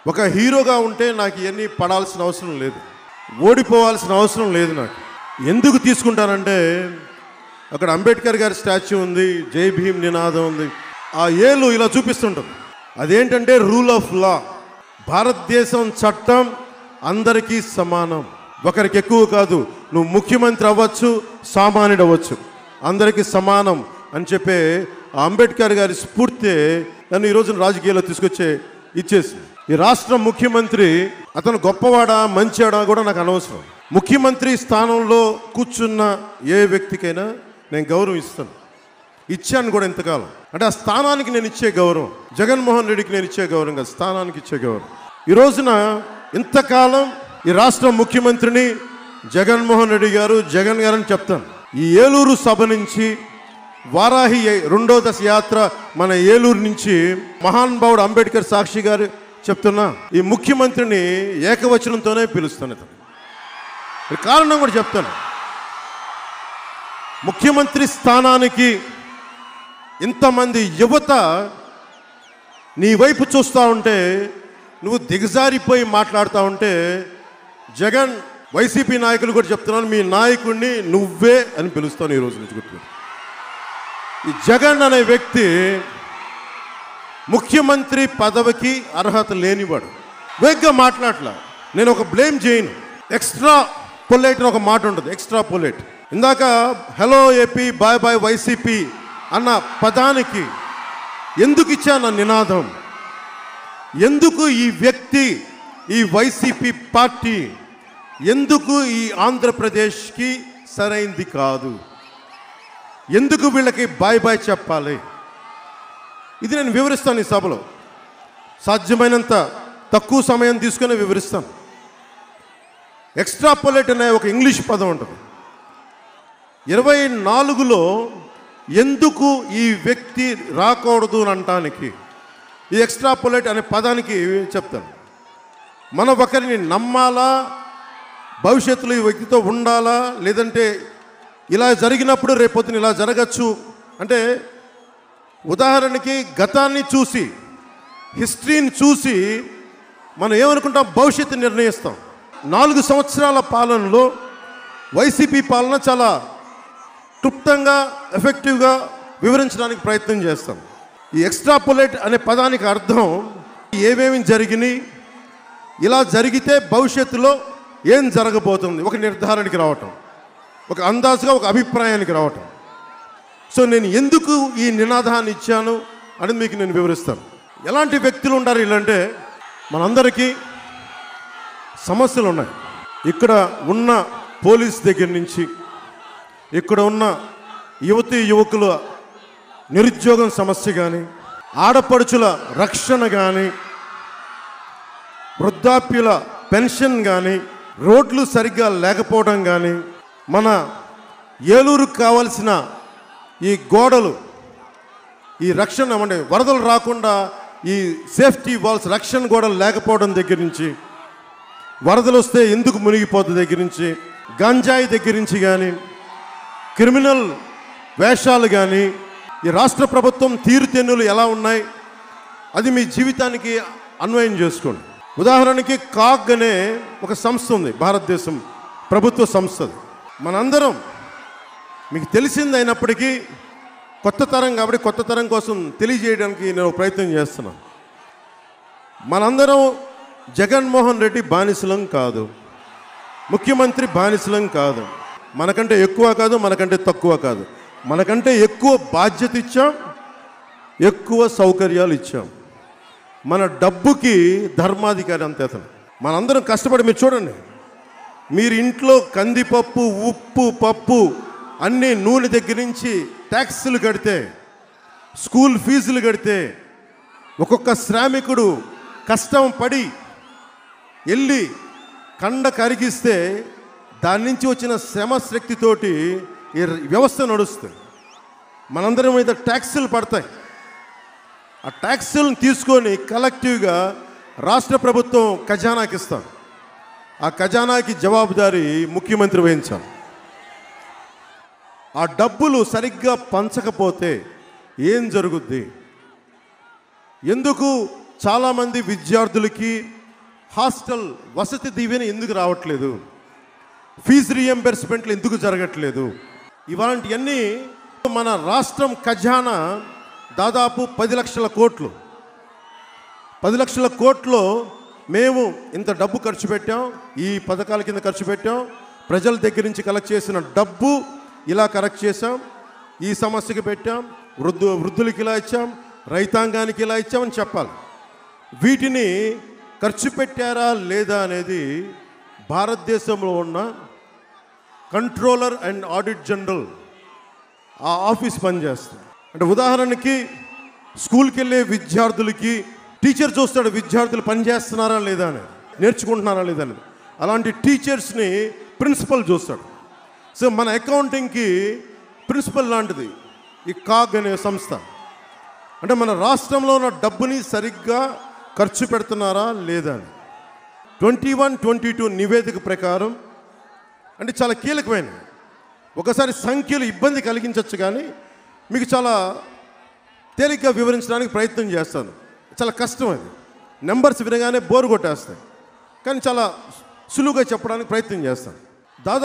ఒక హీరోగా ఉంటే నాకు ఇవన్నీ పడాల్సిన అవసరం లేదు ఓడిపోవాల్సిన అవసరం లేదు నాకు ఎందుకు తీసుకుంటానంటే అక్కడ అంబేద్కర్ గారి స్టాచ్యూ ఉంది జై భీమ్ నినాదం ఉంది ఆ ఏలు ఇలా చూపిస్తుంటుంది అదేంటంటే రూల్ ఆఫ్ లా భారతదేశం చట్టం అందరికీ సమానం ఒకరికి ఎక్కువ కాదు నువ్వు ముఖ్యమంత్రి అవ్వచ్చు సామాన్యుడు అవ్వచ్చు అందరికీ సమానం అని చెప్పే ఆ అంబేద్కర్ గారి స్ఫూర్తి నన్ను ఈ రోజున రాజకీయాల్లో తీసుకొచ్చే ఇచ్చేసింది ఈ రాష్ట్ర ముఖ్యమంత్రి అతను గొప్పవాడా మంచివాడా కూడా నాకు అనవసరం ముఖ్యమంత్రి స్థానంలో కూర్చున్న ఏ వ్యక్తికైనా నేను గౌరవం ఇస్తాను ఇచ్చాను కూడా ఇంతకాలం అంటే ఆ స్థానానికి నేను ఇచ్చే గౌరవం జగన్మోహన్ రెడ్డికి నేను ఇచ్చే గౌరవం కాదు స్థానానికి ఇచ్చే గౌరవం ఈ రోజున ఇంతకాలం ఈ రాష్ట్ర ముఖ్యమంత్రిని జగన్మోహన్ రెడ్డి గారు జగన్ గారు అని చెప్తాను ఈ ఏలూరు సభ నుంచి వారాహి రెండో దశ యాత్ర మన ఏలూరు నుంచి మహానుభావుడు అంబేద్కర్ సాక్షి గారు చెప్తున్నా ఈ ముఖ్యమంత్రిని ఏకవచనంతోనే పిలుస్తాను ఇతను ఈ కారణం కూడా చెప్తాను ముఖ్యమంత్రి స్థానానికి ఇంతమంది యువత నీ వైపు చూస్తూ ఉంటే నువ్వు దిగజారిపోయి మాట్లాడుతూ ఉంటే జగన్ వైసీపీ నాయకులు కూడా చెప్తున్నాను మీ నాయకుడిని నువ్వే అని పిలుస్తాను ఈ రోజు నుంచి గుర్తు ఈ జగన్ అనే వ్యక్తి ముఖ్యమంత్రి పదవికి అర్హత లేనివాడు వేగ్గా మాట్లాడలా నేను ఒక బ్లేమ్ చేయను ఎక్స్ట్రా పొలైట్ అని ఒక మాట ఉంటుంది ఎక్స్ట్రా పొలైట్ ఇందాక hello AP bye bye YCP అన్న పదానికి ఎందుకు ఇచ్చాను ఆ నినాదం ఎందుకు ఈ వ్యక్తి ఈ వైసీపీ పార్టీ ఎందుకు ఈ ఆంధ్రప్రదేశ్కి సరైంది కాదు ఎందుకు వీళ్ళకి బాయ్ బాయ్ చెప్పాలి ఇది నేను వివరిస్తాను ఈ సభలో సాధ్యమైనంత తక్కువ సమయం తీసుకొని వివరిస్తాను ఎక్స్ట్రాపోలేట్ అనే ఒక ఇంగ్లీష్ పదం ఉంటుంది ఇరవై నాలుగులో ఎందుకు ఈ వ్యక్తి రాకూడదు అని అనటానికి ఈ ఎక్స్ట్రాపోలేట్ అనే పదానికి చెప్తాను మనం ఒకరిని నమ్మాలా భవిష్యత్తులో ఈ వ్యక్తితో ఉండాలా లేదంటే ఇలా జరిగినప్పుడు రేపొద్దున ఇలా జరగచ్చు అంటే ఉదాహరణకి గతాన్ని చూసి హిస్టరీని చూసి మనం ఏమనుకుంటాం భవిష్యత్తు నిర్ణయిస్తాం నాలుగు సంవత్సరాల పాలనలో వైసీపీ పాలన చాలా క్లుప్తంగా ఎఫెక్టివ్గా వివరించడానికి ప్రయత్నం చేస్తాం ఈ ఎక్స్ట్రాపులేట్ అనే పదానికి అర్థం ఏమేమి జరిగినాయి ఇలా జరిగితే భవిష్యత్తులో ఏం జరగబోతుంది ఒక నిర్ధారణకి రావటం ఒక అందాజుగా ఒక అభిప్రాయానికి రావటం సో నేను ఎందుకు ఈ నినాదాన్ని ఇచ్చాను అని మీకు నేను వివరిస్తాను ఎలాంటి వ్యక్తులు ఉంటారు ఇలాంటే మనందరికీ సమస్యలు ఉన్నాయి ఇక్కడ ఉన్న పోలీస్ దగ్గర నుంచి ఇక్కడ ఉన్న యువతి యువకుల నిరుద్యోగం సమస్య కానీ ఆడపడుచుల రక్షణ కానీ వృద్ధాప్యుల పెన్షన్ కానీ రోడ్లు సరిగ్గా లేకపోవడం కానీ మన ఏలూరుకు కావలసిన ఈ గోడలు ఈ రక్షణ అంటే వరదలు రాకుండా ఈ సేఫ్టీ వాల్స్ రక్షణ గోడలు లేకపోవడం దగ్గర నుంచి వరదలు వస్తే ఎందుకు మునిగిపోతుంది దగ్గర నుంచి గంజాయి దగ్గర నుంచి కానీ క్రిమినల్ వేషాలు కానీ ఈ రాష్ట్ర ప్రభుత్వం తీరుతెన్నులు ఎలా ఉన్నాయి అది మీ జీవితానికి అన్వయం చేసుకోండి ఉదాహరణకి కాగ్ అనే ఒక సంస్థ ఉంది భారతదేశం ప్రభుత్వ సంస్థ అది. మనందరం మీకు తెలిసింది అయినప్పటికీ కొత్త తరం కాబట్టి కొత్త తరం కోసం తెలియజేయడానికి నేను ప్రయత్నం చేస్తున్నాను మనందరం జగన్మోహన్ రెడ్డి బానిసలం కాదు ముఖ్యమంత్రి బానిసలం కాదు మనకంటే ఎక్కువ కాదు మనకంటే తక్కువ కాదు మనకంటే ఎక్కువ బాధ్యత ఇచ్చాం ఎక్కువ సౌకర్యాలు ఇచ్చాం మన డబ్బుకి ధర్మాధికారి అంతే అతను మనందరం కష్టపడి మీరు చూడండి మీరు ఇంట్లో కందిపప్పు ఉప్పు పప్పు అన్ని నూనె దగ్గర నుంచి ట్యాక్సులు కడితే స్కూల్ ఫీజులు కడితే ఒక్కొక్క శ్రామికుడు కష్టం పడి వెళ్ళి కండ కరిగిస్తే దాని నుంచి వచ్చిన శ్రమ శక్తితోటి ఈ వ్యవస్థ నడుస్తుంది మనందరం మీద ట్యాక్సులు పడతాయి ఆ ట్యాక్సులను తీసుకొని కలెక్టివ్గా రాష్ట్ర ప్రభుత్వం ఖజానాకి ఇస్తాం ఆ ఖజానాకి జవాబుదారీ ముఖ్యమంత్రి వహించాలి ఆ డబ్బులు సరిగ్గా పంచకపోతే ఏం జరుగుద్ది ఎందుకు చాలామంది విద్యార్థులకి హాస్టల్ వసతి దీవెన ఎందుకు రావట్లేదు ఫీజు రీఎంబర్స్మెంట్లు ఎందుకు జరగట్లేదు ఇలాంటివన్నీ మన రాష్ట్రం ఖజానా దాదాపు పది లక్షల కోట్లు పది లక్షల కోట్లు మేము ఇంత డబ్బు ఖర్చు పెట్టాం ఈ పథకాల కింద ఖర్చు పెట్టాం ప్రజల దగ్గర నుంచి కలెక్ట్ చేసిన డబ్బు ఇలా కరెక్ట్ చేశాం ఈ సమస్యకి పెట్టాం వృద్ధు వృద్ధులకి ఇలా ఇచ్చాం రైతాంగానికి ఇలా ఇచ్చామని చెప్పాలి వీటిని ఖర్చు పెట్టారా లేదా అనేది భారతదేశంలో ఉన్న కంట్రోలర్ అండ్ ఆడిట్ జనరల్ ఆ ఆఫీస్ పనిచేస్తుంది అంటే ఉదాహరణకి స్కూల్కి వెళ్ళే విద్యార్థులకి టీచర్ చూస్తాడు విద్యార్థులు పని చేస్తున్నారా లేదా అని నేర్చుకుంటున్నారా లేదా అనేది అలాంటి టీచర్స్ని ప్రిన్సిపల్ చూస్తాడు సో మన అకౌంటింగ్కి ప్రిన్సిపల్ లాంటిది ఈ కాగ్ అనే సంస్థ అంటే మన రాష్ట్రంలో ఉన్న డబ్బుని సరిగ్గా ఖర్చు పెడుతున్నారా లేదా అని ట్వంటీ వన్ ట్వంటీ టూ నివేదిక ప్రకారం అంటే చాలా కీలకమైన ఒకసారి సంఖ్యలు ఇబ్బంది కలిగించవచ్చు కానీ మీకు చాలా తేలిగ్గా వివరించడానికి ప్రయత్నం చేస్తాను చాలా కష్టం అది నెంబర్స్ వినగానే బోరు కొట్టేస్తాయి కానీ చాలా సులువుగా చెప్పడానికి ప్రయత్నం చేస్తాను